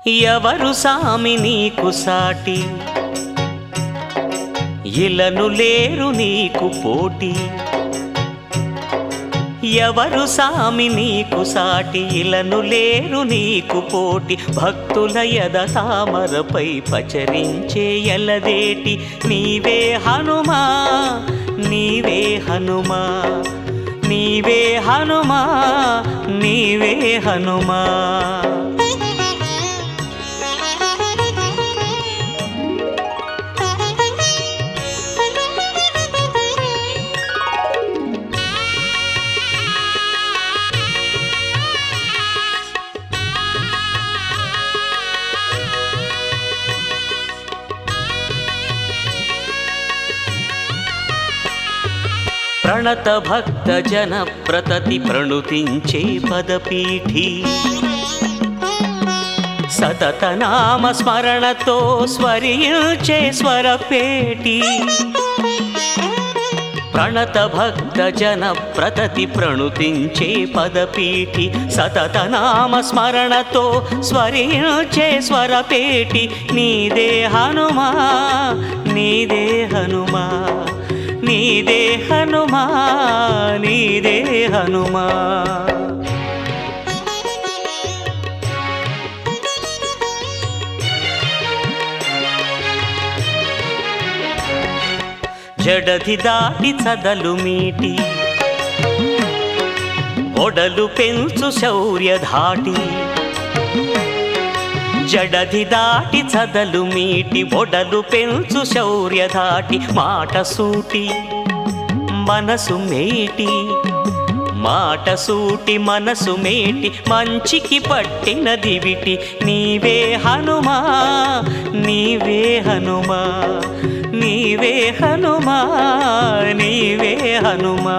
ఎవరు సామి నీకు సాటి ఇలను లేరు నీకు పోటీ ఎవరు సామి నీకు సాటి ఇలను లేరు నీకు పోటి భక్తుల యద తామరపై పచరించే ఎలదేటి నీవే హనుమా నీవే హనుమా నీవే హనుమా నీవే హనుమా ప్రణత భక్త జన ప్రతతి ప్రణుతించే పదపీఠి సతత నామ స్మరణతో స్వరించే స్వరపేటి ప్రణత భక్త జన ప్రతతి ప్రణుతించే పదపీఠి సతత నామ స్మరణతో స్వరించే స్వరపేటి నీదే హనుమా నీదే హనుమా నీదే హనుమా నీదే హనుమా జడది దాటి చదలు మీటి ఒడలు పెంచు శౌర్య ధాటి జడది దాటి చదలు మీటి ఒడలు పెంచు శౌర్య ధాటి మాట సూటి మనసు మేటి మాట సూటి మనసు మేటి మంచికి పట్టిన దివిటి నీవే హనుమా నీవే హనుమా నీవే హనుమా నీవే హనుమా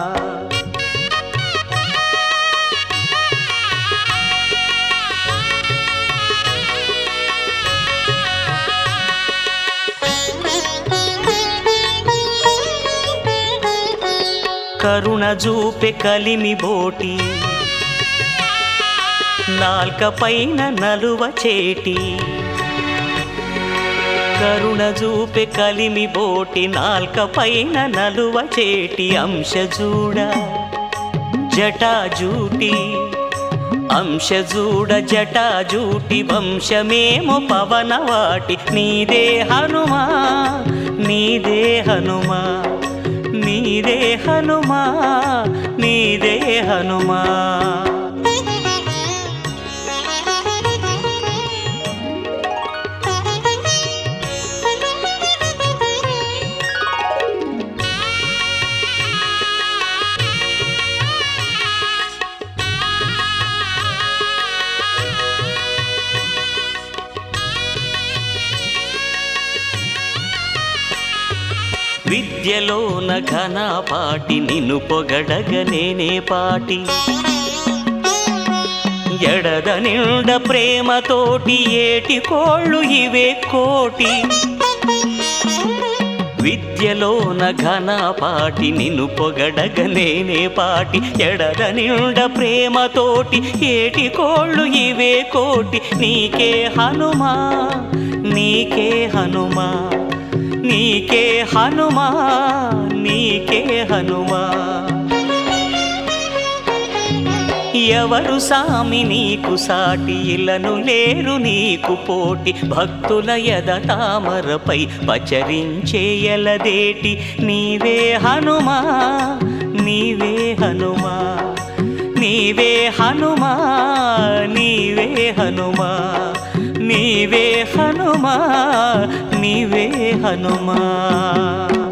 కరుణ జూపె కలిమి బోటి నాల్క పైన నలువ చేటి కరుణ జూపె కలిమి బోటి నాల్క పైన నలువ చేటి అంశ జూడ జటాజూటి అంశజూడ జటాజూటి వంశమేమో పవనవాటి నీదే హనుమా నీదే హనుమా నీదే హనుమా నీదే హనుమా విద్యలోన ఘన పాటి నిన్ను పొగడగనేనే పాటి ఎడద నిండ ప్రేమతోటి ఏటి కోళ్ళు ఇవే కోటి విద్యలోన ఘన పాటి నిన్ను పొగడగనేనే పాటి ఎడద నిండ ప్రేమతోటి ఏటి కోళ్ళు ఇవే కోటి నీకే హనుమా నీకే హనుమా నీకే హనుమా నీకే హనుమా ఎవరు సామి నీకు సాటి ఇలను లేరు నీకు పోటి భక్తుల యద తామరపై పచరించే ఎలదేటి నీవే హనుమా నీవే హనుమా నీవే హనుమా నీవే హనుమా నీవే హనుమా నీవే హనుమా